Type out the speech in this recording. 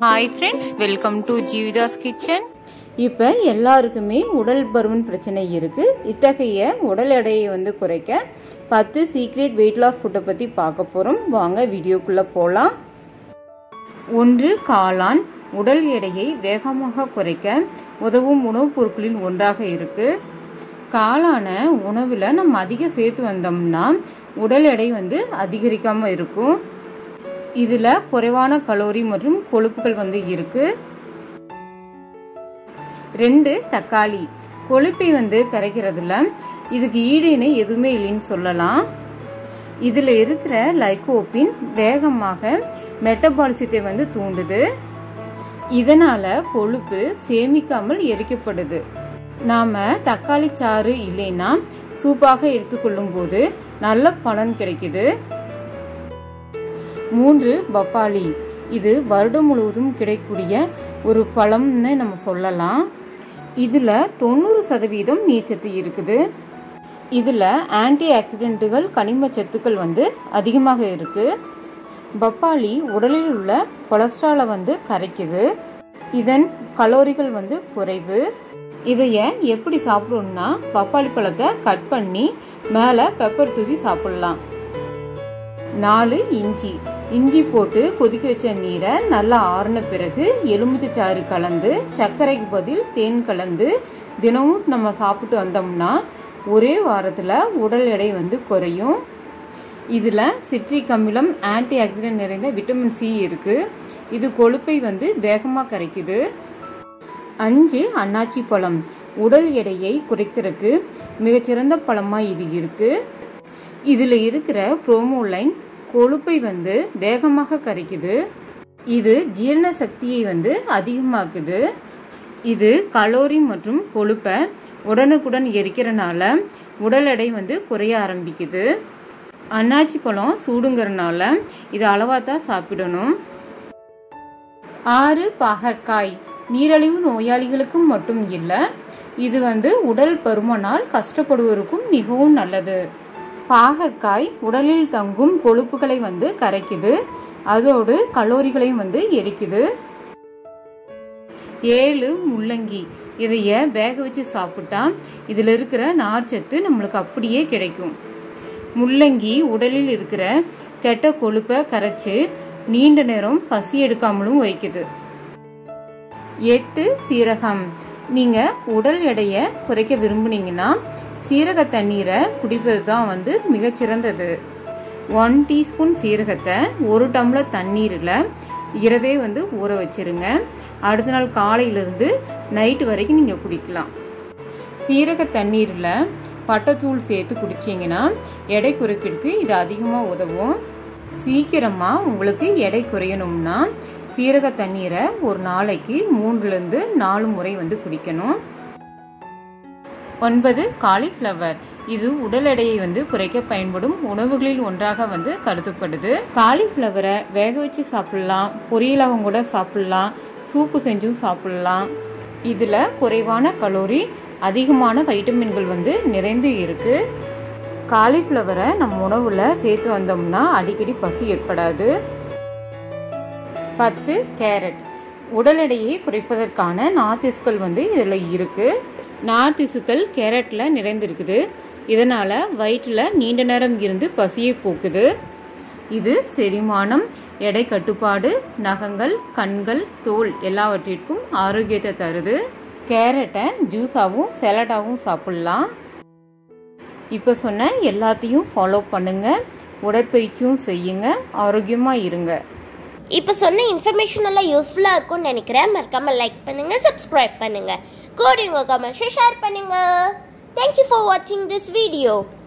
hi friends welcome to Jeevitha's kitchen இப்போ எல்லாருக்குமே உடல் பருமன் பிரச்சனை இருக்கு இத்தகைய உடல் எடையை வந்து குறைக்க பத்து சீக்ரெட் வெயிட் லாஸ் ஃபுட்டை பற்றி பார்க்க போகிறோம் வாங்க வீடியோக்குள்ளே போகலாம் ஒன்று காளான் உடல் எடையை வேகமாக குறைக்க உதவும் உணவுப் பொருட்களில் ஒன்றாக இருக்கு காளான உணவில் நம்ம அதிகம் சேர்த்து வந்தோம்னா உடல் எடை வந்து அதிகரிக்காமல் இருக்கும் இதில் குறைவான கலோரி மற்றும் கொழுப்புகள் வந்து இருக்கு ரெண்டு தக்காளி கொழுப்பை வந்து கரைக்கிறதுல இதுக்கு ஈடுணை எதுவுமே இல்லைன்னு சொல்லலாம் இதில் இருக்கிற லைகோப்பின் வேகமாக மெட்டபாலிசத்தை வந்து தூண்டுது இதனால கொழுப்பு சேமிக்காமல் எரிக்கப்படுது நாம தக்காளி சாறு இல்லைன்னா சூப்பாக எடுத்துக்கொள்ளும் போது நல்ல பலன் கிடைக்குது மூன்று பப்பாளி இது வருடம் முழுவதும் கிடைக்கக்கூடிய ஒரு பழம்னு நம்ம சொல்லலாம் இதில் தொண்ணூறு சதவீதம் நீச்சத்து இருக்குது இதில் ஆன்டி ஆக்சிடென்ட்டுகள் கனிம சத்துக்கள் வந்து அதிகமாக இருக்குது பப்பாளி உடலில் உள்ள கொலஸ்ட்ராலை வந்து கரைக்குது இதன் கலோரிகள் வந்து குறைவு இதைய எப்படி சாப்பிடணும்னா பப்பாளி பழத்தை கட் பண்ணி மேலே பெப்பர் தூவி சாப்பிடலாம் நாலு இஞ்சி இஞ்சி போட்டு கொதிக்க வச்ச நீரை நல்லா ஆறின பிறகு எலுமிச்சை சாறு கலந்து சர்க்கரைக்கு பதில் தேன் கலந்து தினமும் நம்ம சாப்பிட்டு வந்தோம்னா ஒரே வாரத்தில் உடல் எடை வந்து குறையும் இதில் சிட்ரிக் அமிலம் ஆன்டி ஆக்சிடென்ட் நிறைந்த விட்டமின் சி இருக்குது இது கொழுப்பை வந்து வேகமாக கரைக்குது அஞ்சு அன்னாச்சி பழம் உடல் எடையை குறைக்கிறதுக்கு மிகச்சிறந்த பழமாக இது இருக்குது இதில் இருக்கிற குரோமோலைன் கொழுப்பை வந்து வேகமாக கரைக்குது இது ஜீரண சக்தியை வந்து அதிகமாக்குது இது கலோரி மற்றும் கொழுப்பை உடனுக்குடன் எரிக்கிறனால உடல் எடை வந்து குறைய ஆரம்பிக்குது அன்னாச்சி பழம் சூடுங்கிறனால இது அளவாக தான் சாப்பிடணும் ஆறு பாகற்காய் நீரழிவு நோயாளிகளுக்கும் மட்டும் இல்லை இது வந்து உடல் பருமனால் கஷ்டப்படுவோருக்கும் மிகவும் நல்லது பாகற்காய் உடலில் தங்கும் கொழுப்புகளை வந்து கரைக்குது அதோடு கலோரிகளையும் வந்து எரிக்குது ஏழு முள்ளங்கி இதைய வேக வச்சு சாப்பிட்டா இதில் இருக்கிற நார்ச்சத்து நம்மளுக்கு அப்படியே கிடைக்கும் முள்ளங்கி உடலில் இருக்கிற கெட்ட கொழுப்பை கரைச்சு நீண்ட நேரம் பசி எடுக்காமலும் வைக்குது எட்டு சீரகம் நீங்கள் உடல் எடையை குறைக்க விரும்புனீங்கன்னா சீரக தண்ணீரை குடிப்பது தான் வந்து மிகச்சிறந்தது ஒன் டீஸ்பூன் சீரகத்தை ஒரு டம்ளர் தண்ணீரில் இரவே வந்து ஊற வச்சிருங்க அடுத்த நாள் காலையிலேருந்து நைட்டு வரைக்கும் நீங்கள் குடிக்கலாம் சீரக தண்ணீரில் பட்டைத்தூள் சேர்த்து குடிச்சிங்கன்னா எடை குறைப்பிற்கு இது அதிகமாக உதவும் சீக்கிரமாக உங்களுக்கு எடை குறையணும்னா சீரக தண்ணீரை ஒரு நாளைக்கு மூன்றுலேருந்து நாலு முறை வந்து குடிக்கணும் ஒன்பது காலிஃப்ளவர் இது உடல் எடையை வந்து குறைக்க பயன்படும் உணவுகளில் ஒன்றாக வந்து கருதப்படுது காலிஃப்ளவரை வேக வச்சு சாப்பிடலாம் பொரியலாகவும் கூட சாப்பிடலாம் சூப்பு செஞ்சும் சாப்பிடலாம் இதில் குறைவான கலோரி அதிகமான வைட்டமின்கள் வந்து நிறைந்து இருக்கு காலிஃப்ளவரை நம்ம உணவில் சேர்த்து வந்தோம்னா அடிக்கடி பசி ஏற்படாது பத்து கேரட் உடல் எடையை குறைப்பதற்கான நார்த்திஸ்கள் வந்து இதில் இருக்குது நார்த்திசுக்கள் கேரட்டில் நிறைந்திருக்குது இதனால் வயிற்றில் நீண்ட நேரம் இருந்து பசியை போக்குது இது செரிமானம் எடை கட்டுப்பாடு நகங்கள் கண்கள் தோல் எல்லாவற்றிற்கும் ஆரோக்கியத்தை தருது கேரட்டை ஜூஸாகவும் சலாடாகவும் சாப்பிட்லாம் இப்போ சொன்ன எல்லாத்தையும் ஃபாலோ பண்ணுங்க உடற்பயிற்சியும் செய்யுங்க ஆரோக்கியமாக இருங்க இப்போ சொன்ன இன்ஃபர்மேஷன் எல்லாம் யூஸ்ஃபுல்லாக இருக்கும்னு நினைக்கிறேன் மறக்காம லைக் பண்ணுங்க சப்ஸ்கிரைப் பண்ணுங்க கோடி உங்கள் கமெண்ட்ஸை ஷேர் பண்ணுங்க தேங்க்யூ ஃபார் வாட்சிங் திஸ் வீடியோ